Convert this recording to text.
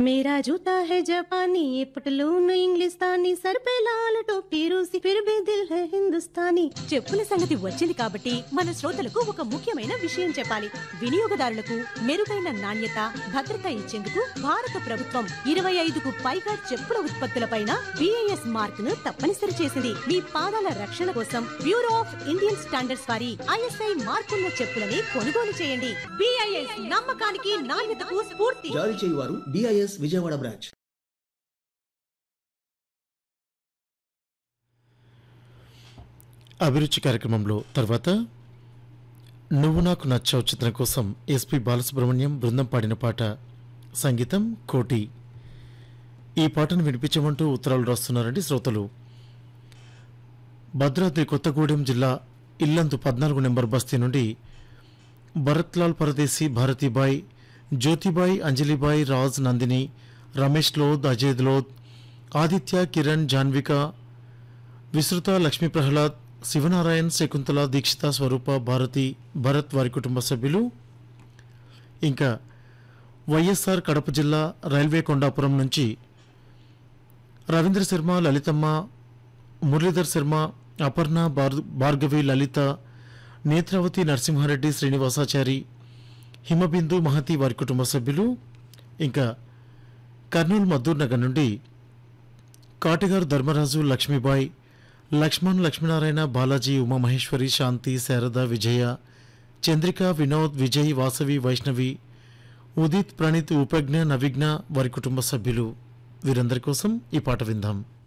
मेरा जूता है जापानी ये पटलून इंग्लिस्तानी सर पे लाल टोपी रूसी फिर भी दिल है हिंदुस्तानी చెప్పుల సంగతి వచ్చింది కాబట్టి మన శ్రోతలకు ఒక ముఖ్యమైన విషయం చెప్పాలి వినియోగదారులకు మెరుగైన నాణ్యత భద్రత ఇచ్చేందుకు భారత ప్రభుత్వం ఇరవై ఐదుకు పైగా చెప్పుల ఉత్పత్తులపైన బిఐఎస్ మార్క్ ను తప్పనిసరి చేసింది మీ పాదాల రక్షణ కోసం బ్యూరో ఆఫ్ ఇండియన్ స్టాండర్డ్స్ వారి ఐఎస్ఐ మార్కున్న చెప్పులని కొనుగోలు చేయండి బిఐఎస్ నమ్మకానికి నాణ్యతకు స్ఫూర్తి జారీ చేయువారు డిఐఎస్ విజయవాడ బ్రాంచ్ అభిరుచి కార్యక్రమంలో తర్వాత నువ్వు నాకు నచ్చావు చిత్రం కోసం ఎస్పి బాలసుబ్రహ్మణ్యం బృందం పాడిన పాట సంగీతం కోటి ఈ పాటను వినిపించమంటూ ఉత్తరాలు రాస్తున్నారండి శ్రోతలు భద్రాద్రి కొత్తగూడెం జిల్లా ఇల్లందు పద్నాలుగు నెంబర్ బస్తీ నుండి భరత్లాల్ పరదేశీ భారతీబాయ్ జ్యోతిబాయ్ అంజలిబాయ్ రాజ్ నందిని రమేష్ లోద్ అజయ్ లోద్ ఆదిత్య కిరణ్ జాన్విక విస్తృత లక్ష్మీ ప్రహ్లాద్ శివనారాయణ్ శకుంతల దీక్షిత స్వరూప భారతి భరత్ వారి కుటుంబ సభ్యులు ఇంకా వైఎస్ఆర్ కడప జిల్లా రైల్వే కొండాపురం నుంచి రవీంద్ర శర్మ లలితమ్మ మురళీధర్ శర్మ అపర్ణ భార్ భార్గవి లలిత నేత్రావతి నరసింహారెడ్డి శ్రీనివాసాచారి హిమబిందు మహతి వారి కుటుంబ సభ్యులు ఇంకా కర్నూలు మద్దూర్ నగర్ నుండి కాటిగారు ధర్మరాజు లక్ష్మీబాయి లక్ష్మణ్ లక్ష్మీనారాయణ బాలాజీ ఉమామహేశ్వరి శాంతి శారద విజయ చంద్రిక వినోద్ విజయ్ వాసవి వైష్ణవి ఉదిత్ ప్రణీత్ ఉపజ్ఞ నవిఘ్న వారి కుటుంబ సభ్యులు వీరందరి కోసం ఈ పాట విందాం